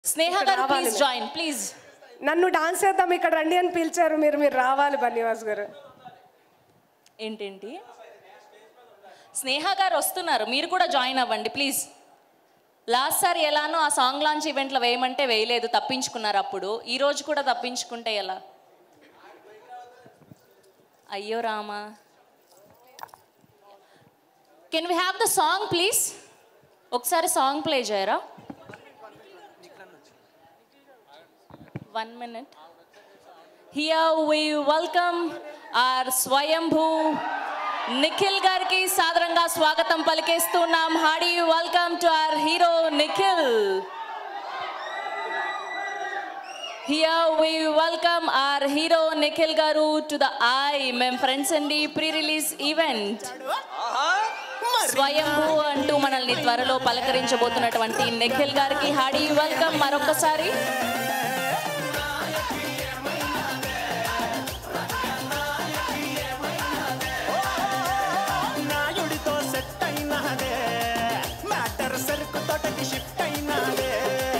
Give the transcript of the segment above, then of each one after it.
స్నేహ ఇక్కడ గారు రావాలి ప్లీజ్ మీరు. జాయిన్ ప్లీజ్ నన్ను డాన్స్ చేద్దాం ఇక్కడ రండి అని పిలిచారు మీరు మీరు రావాలి బన్నివాస్ గారు ఏంటేంటి స్నేహ గారు వస్తున్నారు మీరు కూడా జాయిన్ అవ్వండి ప్లీజ్ లాస్ట్ సారి ఎలానో ఆ సాంగ్ లాంచ్ ఈవెంట్లో వేయమంటే వేయలేదు తప్పించుకున్నారు అప్పుడు ఈ రోజు కూడా తప్పించుకుంటే ఎలా అయ్యో Rama can we have the song please ఒకసారి సాంగ్ ప్లే చేయరా one minute here we welcome our Swayambhu Nikhil గారికి సాదరంగా స్వాగతం పలికేస్తున్నాం హాడీ welcome to our hero Nikhil here we welcome our hero Nikhil garu to the ఐ మేం ఫ్రెండ్స్ అండి ప్రీ రిలీజ్ ఈవెంట్ స్వయంభూ అంటూ మనల్ని త్వరలో పలకరించబోతున్నటువంటి నిఖిల్ గారికి హాడీ వెల్కమ్ మరొకసారి నాయుడితో సెట్ అయినాదే మ్యాటర్ సరుకు తోటకి షిఫ్ట్ అయినాదే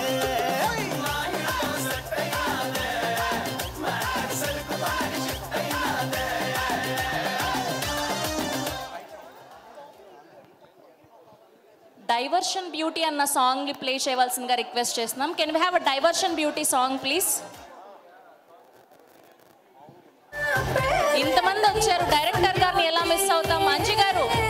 డైవర్షన్ బ్యూటీ అన్న సాంగ్ ని ప్లే చేయవలసిందిగా రిక్వెస్ట్ చేస్తున్నాం can we have a diversion beauty song please ఇంతమంది వచ్చారు డైరెక్టర్ గారిని ఎలా మిస్ అవుతాం మంచి గారు